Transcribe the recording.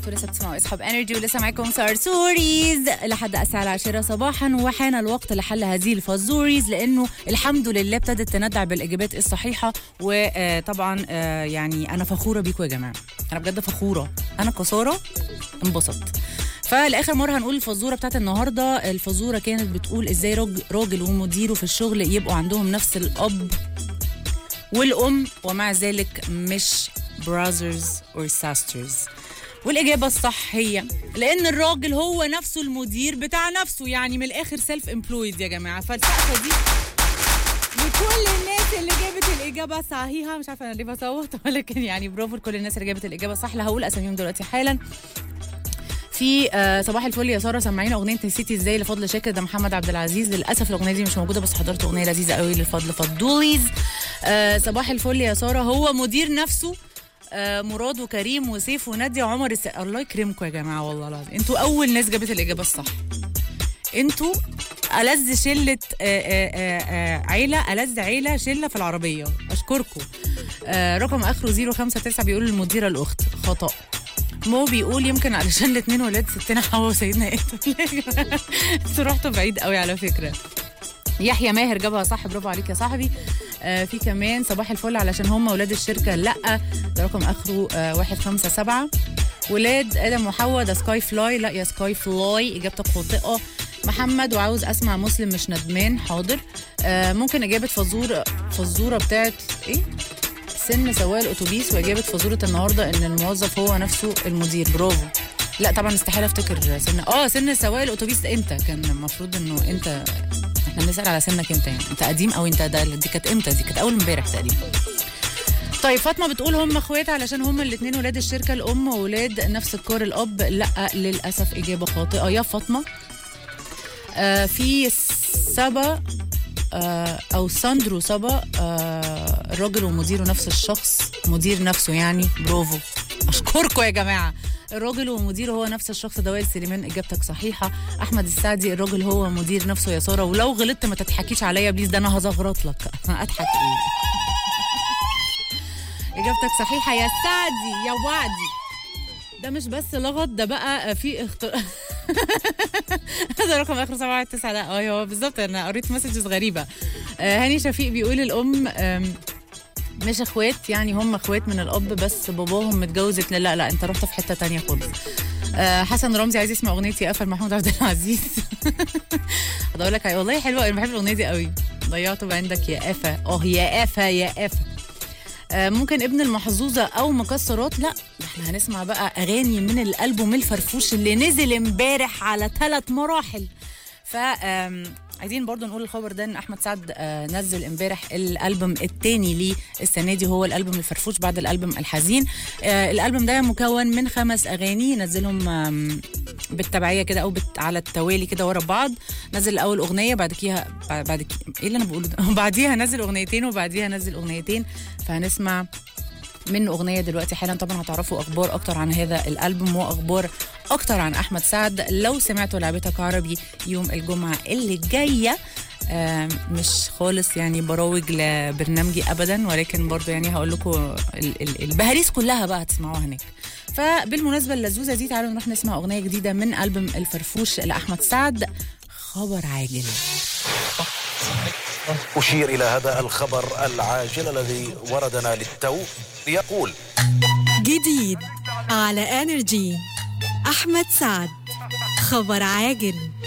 انتوا لسه بتسمعوا اصحاب انرجي ولسه معاكم سارسوريز لحد الساعه العاشرة صباحا وحان الوقت لحل هذه الفازوريز لانه الحمد لله ابتدت تندع بالاجابات الصحيحه وطبعا يعني انا فخوره بيكم يا جماعه انا بجد فخوره انا كساره انبسطت فلاخر مره هنقول الفزوره بتاعت النهارده الفزوره كانت بتقول ازاي راج- راجل ومديره في الشغل يبقوا عندهم نفس الاب والام ومع ذلك مش brothers or sisters والإجابة الصح هي لأن الراجل هو نفسه المدير بتاع نفسه يعني من الآخر سيلف امبلويد يا جماعة فالسقفة دي لكل الناس اللي جابت الإجابة صحيحة مش عارفة أنا ليه بصوت ولكن يعني برافو لكل الناس اللي جابت الإجابة صح لا هقول أساميهم دلوقتي حالا في آه صباح الفل يا ساره سمعينا اغنيه نسيتي ازاي لفضل شاكر ده محمد عبد العزيز للاسف الاغنيه دي مش موجوده بس حضرت اغنيه لذيذه قوي للفضل فضوليز آه صباح الفل يا ساره هو مدير نفسه آه مراد وكريم وسيف وناديه وعمر الس... الله يكرمكم يا جماعه والله العظيم انتوا اول ناس جابت الاجابه الصح انتوا ألذ شلة آه، آه، آه، آه، عيلة ألذ عيلة شلة في العربية أشكركم آه، رقم آخره 059 بيقول المديرة الأخت خطأ مو بيقول يمكن علشان الاثنين ولاد ستنا حواء وسيدنا ادم انتوا رحتوا بعيد قوي على فكره يحيى ماهر جابها صح برافو عليك يا صاحبي آه في كمان صباح الفل علشان هم ولاد الشركه لا ده رقم اخره آه واحد خمسة سبعة ولاد ادم وحواء ده سكاي فلاي لا يا سكاي فلاي اجابتك خاطئه محمد وعاوز اسمع مسلم مش ندمان حاضر آه ممكن اجابه فزوره فزوره بتاعت ايه سن سواق الاتوبيس واجابه فزوره النهارده ان الموظف هو نفسه المدير برافو لا طبعا استحاله افتكر سن اه سن سواق الاتوبيس ده امتى كان المفروض انه انت احنا بنسال على سنك امتى يعني انت قديم او انت ده دي كانت امتى دي كانت اول امبارح تقريبا طيب فاطمه بتقول هم اخوات علشان هم الاثنين ولاد الشركه الام وولاد نفس الكار الاب لا للاسف اجابه خاطئه يا فاطمه آه في سبا آه او ساندرو سبا آه الراجل ومديره نفس الشخص مدير نفسه يعني برافو اشكركم يا جماعه الراجل ومديره هو نفس الشخص ده وائل سليمان اجابتك صحيحه احمد السعدي الراجل هو مدير نفسه يا ساره ولو غلطت ما تضحكيش عليا بليز ده انا هزغرط لك اضحك ايه اجابتك صحيحه يا سعدي يا وعدي ده مش بس لغط ده بقى في اختر هذا رقم اخر 719 ده اه هو بالظبط انا قريت مسجز غريبه آه هاني شفيق بيقول الام آم، مش اخوات يعني هم اخوات من الاب بس باباهم متجوز اتنين. لا لا انت رحت في حته تانية خالص آه حسن رمزي عايز يسمع اغنيه يا قفل محمود عبد العزيز هقول لك والله حلوه انا بحب الاغنيه دي قوي ضيعته عندك يا قفا اه يا قفا يا قفا آه، ممكن ابن المحظوظة أو مكسرات لا ده احنا هنسمع بقى أغاني من الألبوم الفرفوش اللي نزل امبارح على ثلاث مراحل ف آم، عايزين برضو نقول الخبر ده ان احمد سعد آه، نزل امبارح الالبوم الثاني ليه السنه دي هو الالبوم الفرفوش بعد الالبوم الحزين آه، الالبوم ده مكون من خمس اغاني نزلهم آم، بالتبعيه كده او بت... على التوالي كده ورا بعض نزل اول اغنيه بعد كده بعد كده ايه اللي انا بقوله ده وبعديها نزل اغنيتين وبعديها نزل اغنيتين فهنسمع منه اغنيه دلوقتي حالا طبعا هتعرفوا اخبار اكتر عن هذا الالبوم واخبار اكتر عن احمد سعد لو سمعتوا لعبتك عربي يوم الجمعه اللي جايه آم، مش خالص يعني بروج لبرنامجي ابدا ولكن برضو يعني هقول لكم ال- ال- البهاريس كلها بقى هتسمعوها هناك فبالمناسبه اللذوذه دي تعالوا نروح نسمع اغنيه جديده من البوم الفرفوش لاحمد سعد خبر عاجل أشير إلى هذا الخبر العاجل الذي وردنا للتو يقول جديد على انرجي احمد سعد خبر عاجل